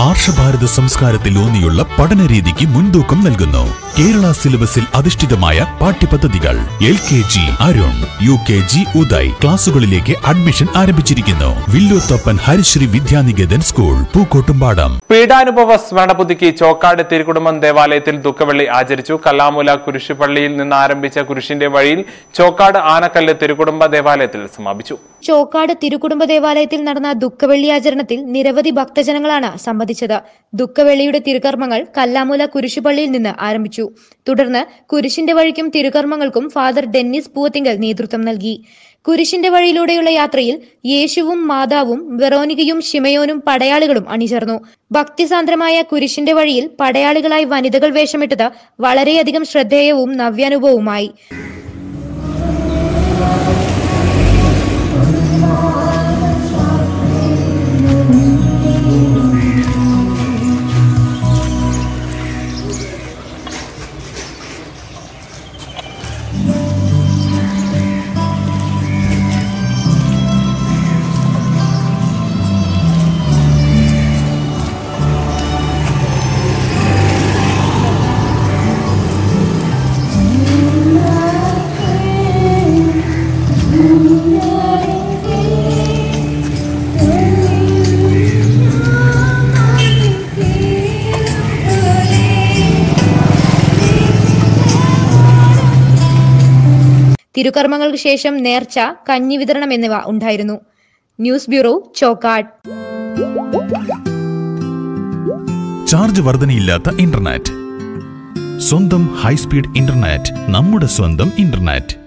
ആർഷഭാരത സംസ്കാരത്തിൽ ഊന്നിയുള്ള പഠനരീതിക്ക് മുൻതൂക്കം നൽകുന്നു കേരള സിലബസിൽ അധിഷ്ഠിതമായ പാഠ്യപദ്ധതികൾ എൽ കെ ജി അരുൺ യു കെ ജി ഉദയ് ക്ലാസുകളിലേക്ക് അഡ്മിഷൻ ആരംഭിച്ചിരിക്കുന്നു വില്ലുത്തപ്പൻ ഹരിശ്രീ വിദ്യാനികേതൻ സ്കൂൾ പൂക്കോട്ടുംപാടം പീഡാനുഭവ സ്മരണപുതുക്കി ചോക്കാട് തിരുക്കുടുംബം ദേവാലയത്തിൽ ദുഃഖവെള്ളി ആചരിച്ചു കല്ലാമൂല കുരിശുപള്ളിയിൽ നിന്ന് ആരംഭിച്ച കുരിശിന്റെ വഴിയിൽ ചോക്കാട് ആനക്കല്ല് തിരുക്കുടുംബ ദേവാലയത്തിൽ സമാപിച്ചു ചോക്കാട് തിരുക്കുടുംബ ദേവാലയത്തിൽ നടന്ന ദുഃഖവെള്ളി ആചരണത്തിൽ നിരവധി ഭക്തജനങ്ങളാണ് സംബന്ധിച്ചത് ദുഃഖവെള്ളിയുടെ തിരുകർമ്മങ്ങൾ കല്ലാമൂല കുരിശുപള്ളിയിൽ നിന്ന് ആരംഭിച്ചു തുടർന്ന് കുരിശിന്റെ വഴിക്കും തിരുകർമ്മങ്ങൾക്കും ഫാദർ ഡെന്നിസ് പൂവത്തിങ്കൽ നേതൃത്വം നൽകി കുരിശിന്റെ വഴിയിലൂടെയുള്ള യാത്രയിൽ യേശുവും മാതാവും വെറോനികയും ഷിമയോനും പടയാളികളും അണിചേർന്നു ഭക്തിസാന്ദ്രമായ കുരിശിന്റെ വഴിയിൽ പടയാളികളായി വനിതകൾ വേഷമിട്ടത് വളരെയധികം ശ്രദ്ധേയവും നവ്യാനുഭവവുമായി തിരുകർമ്മങ്ങൾക്ക് ശേഷം നേർച്ച കഞ്ഞി വിതരണം എന്നിവ ഉണ്ടായിരുന്നു ന്യൂസ് ബ്യൂറോ ചോക്കാട് ചാർജ് വർധനയില്ലാത്ത ഇന്റർനെറ്റ് സ്വന്തം ഹൈസ്പീഡ് ഇന്റർനെറ്റ് നമ്മുടെ സ്വന്തം ഇന്റർനെറ്റ്